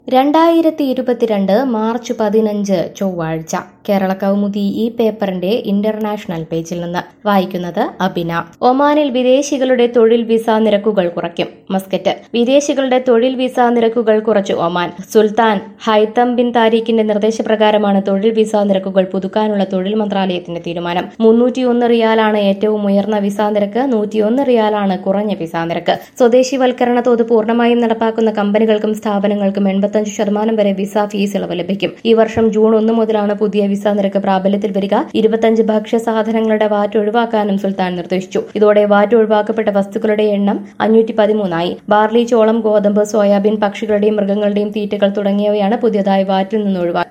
രണ്ടായിരത്തി ഇരുപത്തിരണ്ട് മാർച്ച് പതിനഞ്ച് ചൊവ്വാഴ്ച കേരള കൗമുദി ഈ പേപ്പറിന്റെ ഇന്റർനാഷണൽ പേജിൽ നിന്ന് വായിക്കുന്നത് അബിന ഒമാനിൽ വിദേശികളുടെ തൊഴിൽ വിസ നിരക്കുകൾ കുറയ്ക്കും മസ്കറ്റ് വിദേശികളുടെ തൊഴിൽ വിസ നിരക്കുകൾ കുറച്ചു ഒമാൻ സുൽത്താൻ ഹൈത്തം ബിൻ താരീഖിന്റെ നിർദ്ദേശപ്രകാരമാണ് തൊഴിൽ വിസ നിരക്കുകൾ പുതുക്കാനുള്ള തൊഴിൽ മന്ത്രാലയത്തിന്റെ തീരുമാനം മുന്നൂറ്റിയൊന്ന് റിയാലാണ് ഏറ്റവും ഉയർന്ന വിസ നിരക്ക് നൂറ്റിയൊന്ന് റിയാലാണ് കുറഞ്ഞ വിസ നിരക്ക് സ്വദേശിവൽക്കരണ തോത് പൂർണ്ണമായും നടപ്പാക്കുന്ന കമ്പനികൾക്കും സ്ഥാപനങ്ങൾക്കും എൺപത്തഞ്ച് ശതമാനം വരെ വിസ ഫീസ് ഇളവ് ലഭിക്കും ഈ വർഷം ജൂൺ ഒന്ന് മുതലാണ് പുതിയ വിസ നിരക്ക് പ്രാബല്യത്തിൽ വരിക ഇരുപത്തഞ്ച് ഭക്ഷ്യ സാധനങ്ങളുടെ വാറ്റ് ഒഴിവാക്കാനും സുൽത്താൻ നിർദ്ദേശിച്ചു ഇതോടെ വാറ്റ് ഒഴിവാക്കപ്പെട്ട വസ്തുക്കളുടെ എണ്ണം അഞ്ഞൂറ്റി പതിമൂന്നായി ബാർലി ചോളം ഗോതമ്പ് സോയാബീൻ പക്ഷികളുടെയും മൃഗങ്ങളുടെയും തീറ്റകൾ തുടങ്ങിയവയാണ് പുതിയതായി വാറ്റിൽ നിന്ന് ഒഴിവാക്കി